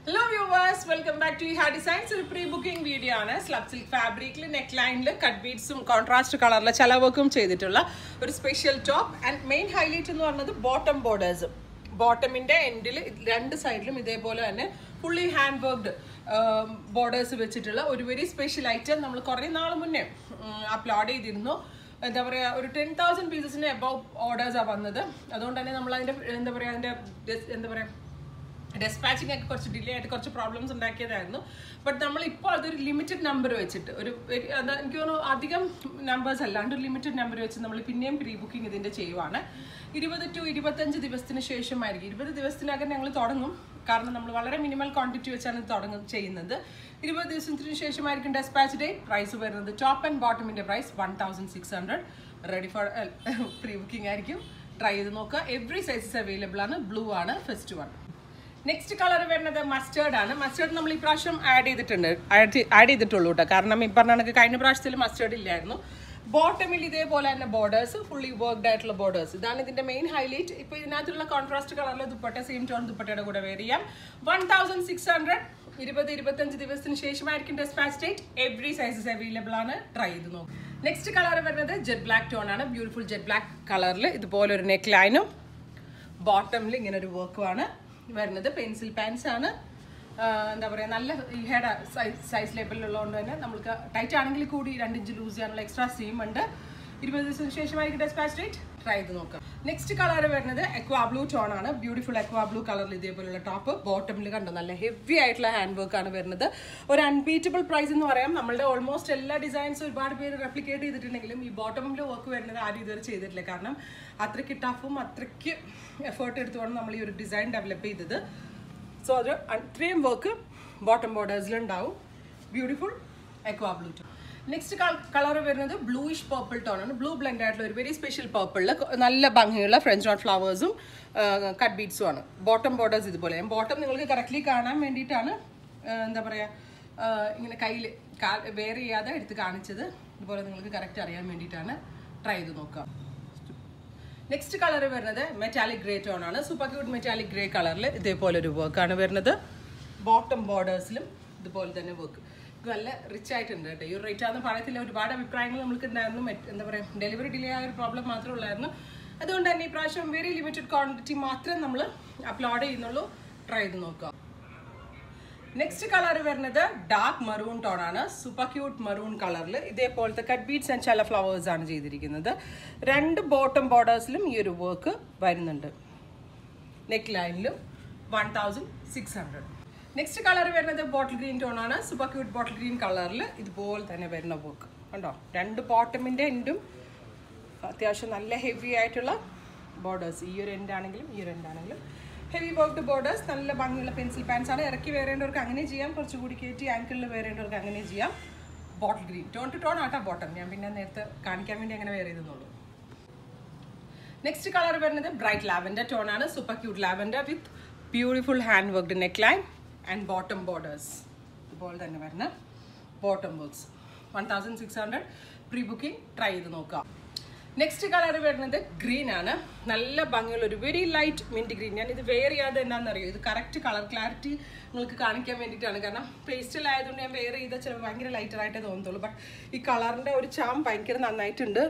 hello viewers welcome back to ha designs ഒരു pre booking video ആണ് slub silk ഫാബ്രിക്കിൽ neck ലൈനിൽ cut ബീഡ്സും കോൺട്രാസ്റ്റ് കളറിൽ ചില വർക്കും ചെയ്തിട്ടുള്ള ഒരു special top and main highlight എന്ന് പറയുന്നത് ബോട്ടം ബോർഡേഴ്സ് ബോട്ടമിന്റെ എൻഡിൽ രണ്ട് സൈഡിലും ഇതേപോലെ തന്നെ ഫുള്ളി ഹാൻഡ് വർക്ക്ഡ് ബോർഡേഴ്സ് വെച്ചിട്ടുള്ള ഒരു വെരി സ്പെഷ്യൽ ഐറ്റം നമ്മൾ കുറേ നാൾ മുന്നേ അപ്ലോഡ് ചെയ്തിരുന്നു എന്താ പറയുക ഒരു ടെൻ തൗസൻഡ് പീസസിന് എബവ് ഓർഡേഴ്സാണ് വന്നത് അതുകൊണ്ട് തന്നെ നമ്മൾ അതിൻ്റെ എന്താ പറയുക അതിൻ്റെ എന്താ പറയുക ഡെസ്പാച്ചിങ് ഒക്കെ കുറച്ച് ഡിലേ ആയിട്ട് കുറച്ച് പ്രോബ്ലംസ് ഉണ്ടാക്കിയതായിരുന്നു ബട്ട് നമ്മൾ ഇപ്പോൾ അതൊരു ലിമിറ്റഡ് നമ്പർ വെച്ചിട്ട് ഒരു ഒരു- എന്താ എനിക്ക് തോന്നുന്നു അധികം നമ്പേഴ്സ് അല്ലാണ്ട് ഒരു ലിമിറ്റഡ് നമ്പർ വെച്ച് നമ്മൾ പിന്നെയും പ്രീ ബുക്കിംഗ് ഇതിൻ്റെ ചെയ്യുവാണ് ഇരുപത് ടു ഇരുപത്തഞ്ച് ദിവസത്തിന് ശേഷമായിരിക്കും ഇരുപത് ദിവസത്തിനകം ഞങ്ങൾ തുടങ്ങും കാരണം നമ്മൾ വളരെ മിനിമൽ ക്വാണ്ടിറ്റി വെച്ചാണ് ഇത് തുടങ്ങും ചെയ്യുന്നത് ഇരുപത് ദിവസത്തിന് ശേഷമായിരിക്കും ഡെസ്പാച്ച് ഡേ പ്രൈസ് വരുന്നത് ടോപ്പ് ആൻഡ് ബോട്ടമിൻ്റെ price one thousand six hundred ready for pre booking ആയിരിക്കും ട്രൈ ചെയ്ത് നോക്കുക എവറി സൈസസ് അവൈലബിൾ ആണ് ബ്ലൂ ആണ് ഫസ്റ്റ് വൺ നെക്സ്റ്റ് കളർ വരുന്നത് മസ്റ്റേർഡ് ആണ് മസ്റ്റേർഡ് നമ്മൾ ഈ പ്രാവശ്യം ആഡ് ചെയ്തിട്ടുണ്ട് ആഡ് ചെയ്തിട്ടുള്ളൂ കേട്ടോ കാരണം ഈ പറഞ്ഞ കണക്ക് കഴിഞ്ഞ പ്രാവശ്യത്തിൽ മസ്റ്റേർഡ് ഇല്ലായിരുന്നു ബോട്ടമിൽ ഇതേപോലെ തന്നെ ബോർഡേഴ്സ് ഫുള്ളി വർക്ക്ഡ് ആയിട്ടുള്ള ബോർഡേഴ്സ് ഇതാണ് ഇതിന്റെ മെയിൻ ഹൈലൈറ്റ് ഇപ്പൊ ഇതിനകത്തുള്ള കോൺട്രാസ്റ്റ് കളറിലെ ദുപ്പട്ട സെയിം ടോൺ ദുപ്പട്ടയുടെ കൂടെ വെയർ ചെയ്യാം വൺ തൗസൻഡ് സിക്സ് ഹൺഡ്രഡ് ഇരുപത് ഇരുപത്തഞ്ച് ദിവസത്തിന് ശേഷമായിരിക്കും dispatch date every sizes available ആണ് ട്രൈ ചെയ്ത് നോക്കും നെക്സ്റ്റ് കളർ വരുന്നത് ജെറ്റ് ബ്ലാക്ക് ടോൺ ആണ് ബ്യൂട്ടിഫുൾ ജെറ്റ് ബ്ലാക്ക് കളറിൽ ഇതുപോലെ ഒരു നെക്ക് ലൈനും ബോട്ടമിൽ ഇങ്ങനെ ഒരു വർക്കുമാണ് വരുന്നത് പെൻസിൽ പാൻസ് ആണ് ആ, എന്താ പറയുക നല്ല ഈ ഹെഡ് സൈസ് സൈസ് ലെവലിലുള്ളതുകൊണ്ട് തന്നെ നമുക്ക് ടൈറ്റ് ആണെങ്കിൽ കൂടി രണ്ട് ഇഞ്ച് ലൂസ് ചെയ്യാനുള്ള എക്സ്ട്രാ സീം ഉണ്ട് ഇരുപത് ദിവസത്തിന് ശേഷമായിരിക്കും ഡെസ്പാച്ച് ഡേറ്റ് ട്രൈ ചെയ്ത് നോക്കാം നെക്സ്റ്റ് കളർ വരുന്നത് എക്വാ ബ്ലൂ ടോൺ ആണ് ബ്യൂട്ടിഫുൾ എക്വാ ബ്ലൂ കളറിൽ ഇതേപോലുള്ള ടോപ്പ് ബോട്ടമിൽ കണ്ടോ നല്ല ഹെവി ആയിട്ടുള്ള ഹാൻഡ് വർക്ക് ആണ് വരുന്നത് ഒരു അൺബീറ്റബിൾ പ്രൈസ് എന്ന് പറയാം നമ്മളുടെ ഓൾമോസ്റ്റ് എല്ലാ ഡിസൈൻസും ഒരുപാട് പേര് റെപ്ലിക്കേറ്റ് ചെയ്തിട്ടുണ്ടെങ്കിലും ഈ ബോട്ടമിൽ വർക്ക് വരുന്നത് ആരും ഇതുവരെ ചെയ്തിട്ടില്ല കാരണം അത്രയ്ക്ക് ടഫും അത്രയ്ക്ക് എഫേർട്ട് എടുത്തുകൊണ്ട് നമ്മൾ ഈ ഒരു ഡിസൈൻ ഡെവലപ്പ് ചെയ്തത് സോ അത് ഇത്രയും വർക്ക് ബോട്ടം ബോർഡേഴ്സിലുണ്ടാവും beautiful aqua blue tone next colour വരുന്നത് ബ്ലൂയിഷ് പർപ്പിൾ ടോൺ ആണ് ബ്ലൂ ബ്ലെൻഡ് ആയിട്ടുള്ള ഒരു വെരി സ്പെഷ്യൽ പർപ്പിളിൽ നല്ല ഭംഗിയുള്ള ഫ്രഞ്ച് നോട്ട് ഫ്ലവേഴ്സും കട്ട് ബീഡ്സും ആണ് ബോട്ടം ബോർഡേഴ്സ് ഇതുപോലെ ബോട്ടം നിങ്ങൾക്ക് കറക്റ്റ്ലി കാണാൻ വേണ്ടിയിട്ടാണ് ആ, എന്താ പറയുക ഇങ്ങനെ കയ്യിൽ വെയർ ചെയ്യാതെ എടുത്ത് കാണിച്ചത് ഇതുപോലെ നിങ്ങൾക്ക് കറക്റ്റ് അറിയാൻ വേണ്ടിയിട്ടാണ് ട്രൈ ചെയ്ത് നോക്കാം നെക്സ്റ്റ് കളർ വരുന്നത് മെറ്റാലിക് ഗ്രേ ടോൺ ആണ് സൂപ്പർ ക്യൂട്ട് മെറ്റാലിക് ഗ്രേ കളറിൽ ഇതേപോലെ ഒരു വർക്കാണ് വരുന്നത് ബോട്ടം ബോർഡേഴ്സിലും ഇതുപോലെ തന്നെ വർക്ക് നല്ല റിച്ച് ആയിട്ടുണ്ട് കേട്ടോ ഈ ഒരു റേറ്റ് ആണെന്ന് പറയത്തില്ല ഒരുപാട് അഭിപ്രായങ്ങൾ നമുക്ക് ഉണ്ടായിരുന്നു മറ്റ് എന്താ പറയുക ഡെലിവറി ഡിലേ ആയ ഒരു പ്രോബ്ലം മാത്രമേ ഉള്ളായിരുന്നു അതുകൊണ്ട് തന്നെ ഈ പ്രാവശ്യം വെരി ലിമിറ്റഡ് ക്വാണ്ടിറ്റി മാത്രമേ നമ്മൾ അപ്ലോഡ് ചെയ്യുന്നുള്ളൂ ട്രൈ ചെയ്ത് നോക്കുക നെക്സ്റ്റ് കളർ വരുന്നത് ഡാർക്ക് മറൂൺ ടോൺ ആണ് സൂപ്പർ ക്യൂട്ട് മറൂൺ കളറിൽ ഇതേപോലത്തെ കട്ട് ബീഡ്സ് ആൻഡ് ചില ഫ്ലവേഴ്സ് ആണ് ചെയ്തിരിക്കുന്നത് രണ്ട് ബോട്ടം ബോർഡേഴ്സിലും ഈ ഒരു വർക്ക് വരുന്നുണ്ട് നെക്ക് ലൈനിലും one thousand six hundred next colour വരുന്നത് ബോട്ടിൽ ഗ്രീൻ ടോൺ ആണ് സൂപ്പർ ക്യൂട്ട് ബോട്ടിൽ ഗ്രീൻ കളറിൽ ഇതുപോലെ തന്നെ വരുന്ന വർക്ക് കണ്ടോ രണ്ട് ബോട്ടമിൻ്റെ എൻഡും അത്യാവശ്യം നല്ല ഹെവി ആയിട്ടുള്ള ബോർഡേഴ്സ് ഈ ഒരു എൻഡ് ആണെങ്കിലും ഈ ഒരു എൻഡ് ആണെങ്കിലും ഹെവി വർക്ക്ഡ് ബോർഡേഴ്സ് നല്ല ഭംഗിയുള്ള പെൻസിൽ പാൻസ് ആണ് ഇറക്കി വേറേണ്ടവർക്ക് അങ്ങനെ ചെയ്യാം കുറച്ചുകൂടി കയറ്റി ആങ്കിളിൽ വേറേണ്ടവർക്ക് അങ്ങനെ ചെയ്യാം bottle green tone two tone ആട്ടാ ബോട്ടം ഞാൻ പിന്നെ നേരത്തെ കാണിക്കാൻ വേണ്ടി അങ്ങനെ വേറെ ചെയ്തെന്നുള്ളൂ നെക്സ്റ്റ് കളർ വരുന്നത് ബ്രൈറ്റ് ലാവൻഡർ ടോൺ ആണ് super cute lavender with beautiful hand worked neck line and bottom borders ഇതുപോലെ തന്നെ വരുന്ന bottom works one thousand six hundred pre booking try ചെയ്ത് നോക്കാം നെക്സ്റ്റ് കളർ വരുന്നത് ഗ്രീൻ ആണ് നല്ല ഭംഗിയുള്ള ഒരു വെരി ലൈറ്റ് മിൻറ്റ് ഗ്രീൻ ഞാൻ ഇത് വെയർ ചെയ്യാതെ എന്താണെന്നറിയോ ഇത് കറക്റ്റ് കളർ ക്ലാരിറ്റി നിങ്ങൾക്ക് കാണിക്കാൻ വേണ്ടിയിട്ടാണ് കാരണം പേസ്റ്റൽ ആയതുകൊണ്ട് ഞാൻ വെയർ ചെയ്താൽ ചിലപ്പോൾ ഭയങ്കര ലൈറ്റർ ആയിട്ടേ തോന്നത്തുള്ളൂ ബട്ട് ഈ കളറിൻ്റെ ഒരു ചാം ഭയങ്കര നന്നായിട്ടുണ്ട്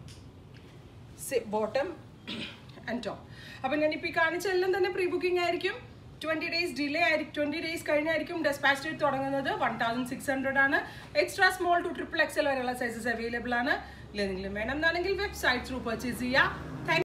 ബോട്ടം ആൻഡ് ടോപ്പ് അപ്പം ഞാനിപ്പോൾ ഈ കാണിച്ചെല്ലാം തന്നെ പ്രീ ബുക്കിംഗ് ആയിരിക്കും ട്വൻറ്റി ഡേയ്സ് ഡിലേ ആയിരിക്കും ട്വൻറ്റി ഡേയ്സ് കഴിഞ്ഞായിരിക്കും ഡെസ്പാച്ച് ഡേറ്റ് തുടങ്ങുന്നത് വൺ തൗസൻഡ് സിക്സ് ഹൺഡ്രഡ് ആണ് extra small to triple XL വരെയുള്ള സൈസസ് അവൈലബിൾ ആണ് ഇല്ലെങ്കിലും വേണമെന്നാണെങ്കിൽ വെബ്സൈറ്റ് ത്രൂ പർച്ചേസ് ചെയ്യാം താങ്ക്